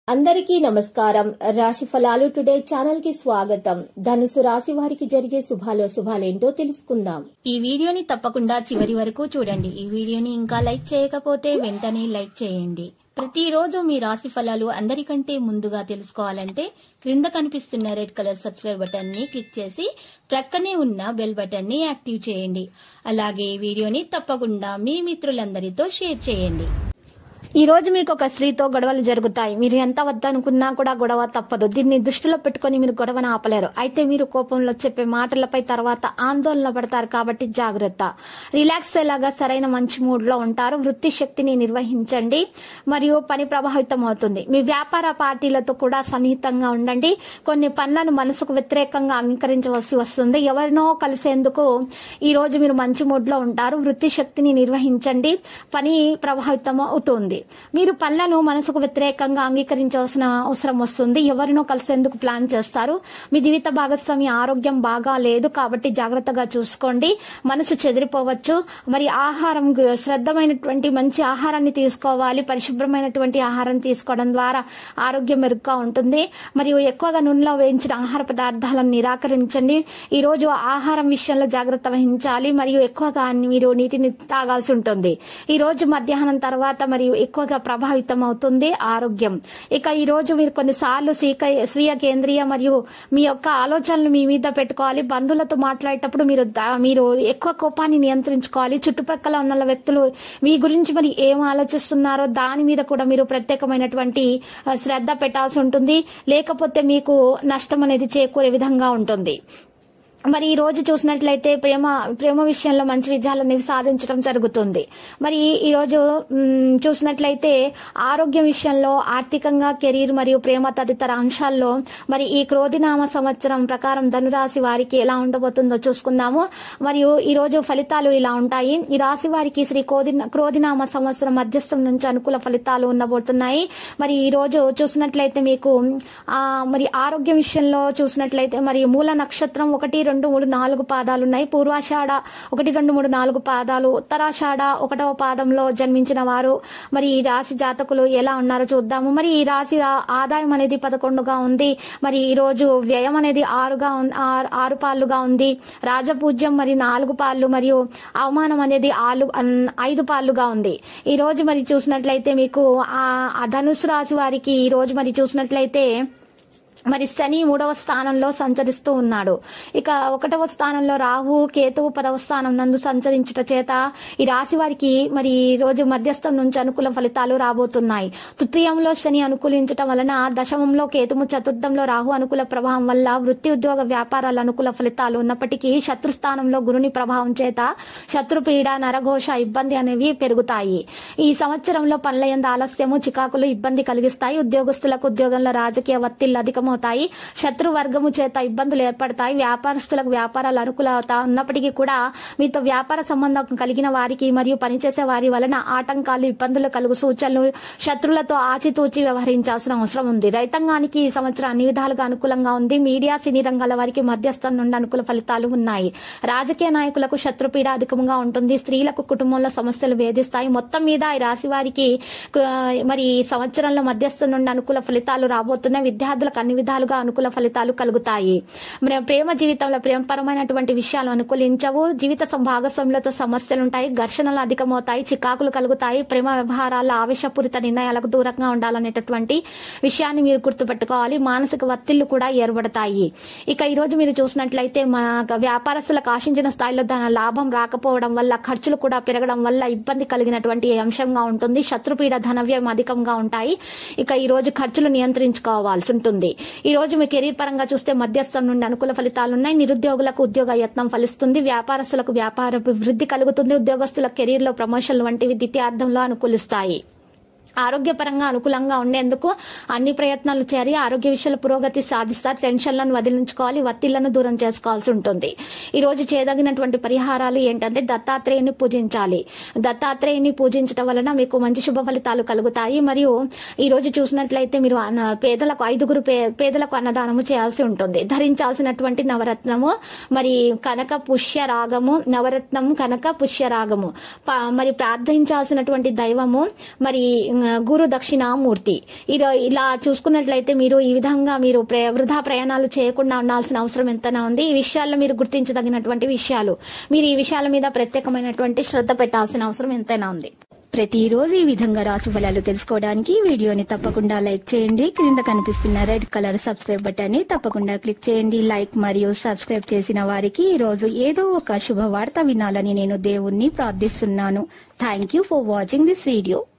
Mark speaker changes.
Speaker 1: అందరికీ నమస్కారం రాశి ఫలాలు టుడే ఛానల్ కి స్వాగతం ధనుసు రాశి వారికి జరిగే శుభాలో శుభాలేంటో తెలుసుకుందాం
Speaker 2: ఈ వీడియోని తప్పకుండా చివరి వరకు చూడండి ఈ వీడియోని ఇంకా లైక్ చేయకపోతే వెంటనే లైక్ చేయండి ప్రతిరోజు మీ రాశి ఫలాలు అందరికంటే ముందుగా తెలుసుకోవాలంటే క్రింద కనిపిస్తున్న రెడ్ కలర్ సబ్స్క్రైబ్ బటన్ ని క్లిక్ చేసి ప్రక్కనే ఉన్న బెల్ బటన్ ని యాక్టివ్ చేయండి అలాగే ఈ వీడియోని తప్పకుండా మీ మిత్రులందరితో షేర్ చేయండి
Speaker 3: ఈ రోజు మీకు ఒక స్త్రీతో గొడవలు జరుగుతాయి మీరు ఎంత వద్దనుకున్నా కూడా గొడవ తప్పదు దీన్ని దృష్టిలో పెట్టుకొని మీరు గొడవను ఆపలేరు అయితే మీరు కోపంలో చెప్పే మాటలపై తర్వాత ఆందోళన పడతారు కాబట్టి జాగ్రత్త రిలాక్స్ అయ్యేలాగా సరైన మంచి మూడ్ లో ఉంటారు వృత్తి శక్తిని నిర్వహించండి మరియు పని ప్రభావితం అవుతుంది మీ వ్యాపార పార్టీలతో కూడా సన్నిహితంగా ఉండండి కొన్ని పనులను మనసుకు వ్యతిరేకంగా అంగీకరించవలసి వస్తుంది ఎవరినో కలిసేందుకు ఈ రోజు మీరు మంచి మూడ్ లో ఉంటారు వృత్తి శక్తిని నిర్వహించండి పని ప్రభావితం అవుతుంది మీరు పనులను మనసుకు వ్యతిరేకంగా అంగీకరించవలసిన అవసరం వస్తుంది ఎవరినో కలిసేందుకు ప్లాన్ చేస్తారు మీ జీవిత భాగస్వామి ఆరోగ్యం బాగా లేదు కాబట్టి జాగ్రత్తగా చూసుకోండి మనసు చెదిరిపోవచ్చు మరి ఆహారం గు- శ్రద్ధమైనటువంటి మంచి ఆహారాన్ని తీసుకోవాలి పరిశుభ్రమైనటువంటి ఆహారం తీసుకోవడం ద్వారా ఆరోగ్యం మెరుగ్గా ఉంటుంది మరియు ఎక్కువగా నూనెలో వేయించిన ఆహార పదార్థాలను నిరాకరించండి ఈ రోజు ఆహారం విషయంలో జాగ్రత్త వహించాలి మరియు ఎక్కువగా మీరు నీటిని తాగాల్సి ఉంటుంది ఈ రోజు మధ్యాహ్నం తర్వాత మరియు ఎక్కువగా ప్రభావితం అవుతుంది ఆరోగ్యం ఇక ఈ రోజు మీరు కొన్నిసార్లు స్వీక స్వీయ కేంద్రీయ మరియు మీ యొక్క ఆలోచనలు మీ మీద పెట్టుకోవాలి బంధువులతో మాట్లాడేటప్పుడు మీరు దా- మీరు ఎక్కువ కోపాన్ని నియంత్రించుకోవాలి చుట్టుపక్కల ఉన్న వ్యక్తులు మీ గురించి మరి ఏం ఆలోచిస్తున్నారో దాని మీద కూడా మీరు ప్రత్యేకమైనటువంటి ఆ, శ్రద్ధ పెట్టాల్సి ఉంటుంది లేకపోతే మీకు నష్టం అనేది చేకూరే విధంగా ఉంటుంది మరి ఈ రోజు చూసినట్లయితే ప్రేమ ప్రేమ విషయంలో మంచి విజయాలను సాధించడం జరుగుతుంది మరి ఈ రోజు మ్, చూసినట్లయితే ఆరోగ్యం విషయంలో ఆర్థికంగా కెరీర్ మరియు ప్రేమ తదితర అంశాల్లో మరి ఈ క్రోధినామ సంవత్సరం ప్రకారం ధనురాశి వారికి ఎలా ఉండబోతుందో చూసుకుందాము మరియు ఈ రోజు ఫలితాలు ఇలా ఉంటాయి ఈ రాశి వారికి శ్రీ కోది క్రోధినామ సంవత్సరం మధ్యస్థం నుంచి అనుకూల ఫలితాలు ఉండబోతున్నాయి మరి ఈ రోజు చూసినట్లయితే మీకు ఆ మరి ఆరోగ్యం విషయంలో చూసినట్లయితే మరి మూల నక్షత్రం ఒకటి రెండు మూడు నాలుగు పాదాలు ఉన్నాయి పూర్వాషాఢ ఒకటి రెండు మూడు నాలుగు పాదాలు ఉత్తరాషాఢ ఒకటవ పాదంలో జన్మించిన వారు మరి ఈ రాశి జాతకులు ఎలా ఉన్నారో చూద్దాము మరి ఈ రాశి ఆ- ఆదాయం అనేది పదకొండుగా ఉంది మరి ఈ రోజు వ్యయం అనేది ఆరుగా ఉన్- ఆరు ఆరు పాళ్ళుగా ఉంది రాజపూజ్యం మరి నాలుగు పాళ్ళు మరియు అవమానం అనేది ఆలు అన్- ఐదు పాళ్ళుగా ఉంది ఈ రోజు మరి చూసినట్లయితే మీకు ఆ ఆ ధనుసు రాశి వారికి ఈ రోజు మరి చూసినట్లయితే మరి శని మూడవ స్థానంలో సంచరిస్తూ ఉన్నాడు ఇక ఒకటవ స్థానంలో రాహు కేతువు పదవ స్థానం నందు సంచరించుట చేత ఈ రాశి వారికి మరి ఈ రోజు మధ్యస్థం నుంచి అనుకూల ఫలితాలు రాబోతున్నాయి తృతీయంలో శని అనుకూలించటం వలన దశమంలో కేతుము చతుర్థంలో రాహు అనుకూల ప్రభావం వల్ల వృత్తి ఉద్యోగ వ్యాపారాల అనుకూల ఫలితాలు ఉన్నప్పటికీ శత్రుస్థానంలో గురుని ప్రభావం చేత శత్రుపీడ నరఘోష ఇబ్బంది అనేవి పెరుగుతాయి ఈ సంవత్సరంలో పనుల యందు ఆలస్యము చికాకులు ఇబ్బంది కలిగిస్తాయి ఉద్యోగస్తులకు ఉద్యోగంలో రాజకీయ ఒత్తిళ్లు అధికమవుతాయి శత్రు వర్గము చేత ఇబ్బందులు ఏర్పడతాయి వ్యాపారస్తులకు వ్యాపారాలు అనుకూలత ఉన్నప్పటికీ కూడా మీతో వ్యాపార సంబంధం కలిగిన వారికి మరియు పనిచేసే వారి వలన ఆటంకాలు ఇబ్బందులు కలుగు సూచనలు శత్రులతో ఆచితూచి వ్యవహరించాల్సిన అవసరం ఉంది రైతాంగానికి ఈ సంవత్సరం అన్ని విధాలుగా అనుకూలంగా ఉంది మీడియా సినీ రంగాల వారికి మధ్యస్థం నుండి అనుకూల ఫలితాలు ఉన్నాయి రాజకీయ నాయకులకు శత్రుపీడ అధికంగా ఉంటుంది స్త్రీలకు కుటుంబంలో సమస్యలు వేధిస్తాయి మొత్తం మీద ఈ రాశి వారికి ఆ, మరి ఈ సంవత్సరంలో మధ్యస్థం నుండి అనుకూల ఫలితాలు రాబోతున్నాయి విద్యార్థులకు అన్ని విధాలుగా అనుకూల ఫలితాలు కలుగుతాయి మరి ప్రేమ జీవితంలో ప్రేమపరమైనటువంటి విషయాలు అనుకూలించవు జీవిత సం- భాగస్వాములతో సమస్యలు ఉంటాయి ఘర్షణలు అధికమవుతాయి చికాకులు కలుగుతాయి ప్రేమ వ్యవహారాల్లో ఆవేశపూరిత నిర్ణయాలకు దూరంగా ఉండాలనేటటువంటి విషయాన్ని మీరు గుర్తుపెట్టుకోవాలి మానసిక ఒత్తిళ్లు కూడా ఏర్పడతాయి ఇక ఈ రోజు మీరు చూసినట్లయితే మా వ్యాపారస్తులకు ఆశించిన స్థాయిలో ధన లాభం రాకపోవడం వల్ల ఖర్చులు కూడా పెరగడం వల్ల ఇబ్బంది కలిగినటువంటి అంశంగా ఉంటుంది శత్రుపీడ ధనవ్యయం అధికంగా ఉంటాయి ఇక ఈ రోజు ఖర్చులు నియంత్రించుకోవాల్సి ఉంటుంది ఈ రోజు మీ కెరీర్ పరంగా చూస్తే మధ్యస్థం నుండి అనుకూల ఫలితాలు ఉన్నాయి నిరుద్యోగులకు ఉద్యోగ యత్నం ఫలిస్తుంది వ్యాపారస్తులకు వ్యాపార అభివృద్ధి కలుగుతుంది ఉద్యోగస్తుల కెరీర్ లో ప్రమోషన్లు వంటివి ద్వితీయార్థంలో అనుకూలిస్తాయి ఆరోగ్యపరంగా అనుకూలంగా ఉండేందుకు అన్ని ప్రయత్నాలు చేరి ఆరోగ్య విషయాల పురోగతి సాధిస్తారు టెన్షన్లను వదిలించుకోవాలి ఒత్తిళ్లను దూరం చేసుకోవాల్సి ఉంటుంది ఈ రోజు చేయదగినటువంటి పరిహారాలు ఏంటంటే దత్తాత్రేయుని పూజించాలి దత్తాత్రేయుని పూజించడం వలన మీకు మంచి శుభ ఫలితాలు కలుగుతాయి మరియు ఈ రోజు చూసినట్లయితే మీరు అన్న- పేదలకు ఐదుగురు పే- పేదలకు అన్నదానము చేయాల్సి ఉంటుంది ధరించాల్సినటువంటి నవరత్నము మరి కనక పుష్య రాగము నవరత్నం కనక పుష్య రాగము ప- మరి ప్రార్థించాల్సినటువంటి దైవము మరి గురు దక్షిణామూర్తి ఇర- ఇలా చూసుకున్నట్లయితే మీరు ఈ విధంగా మీరు ప్ర- వృధా ప్రయాణాలు చేయకుండా ఉండాల్సిన అవసరం ఎంతైనా ఉంది ఈ విషయాల్లో మీరు గుర్తించదగినటువంటి విషయాలు మీరు ఈ విషయాల మీద ప్రత్యేకమైనటువంటి శ్రద్ధ పెట్టాల్సిన అవసరం ఎంతైనా ఉంది
Speaker 2: ప్రతిరోజు ఈ విధంగా రాశి ఫలాలు తెలుసుకోవడానికి ఈ వీడియోని తప్పకుండా లైక్ చేయండి క్రింద కనిపిస్తున్న రెడ్ కలర్ సబ్స్క్రైబ్ బటన్ ని తప్పకుండా క్లిక్ చేయండి లైక్ మరియు సబ్స్క్రైబ్ చేసిన వారికి ఈ రోజు ఏదో ఒక శుభవార్త వినాలని నేను దేవుణ్ణి ప్రార్థిస్తున్నాను thank you for watching this video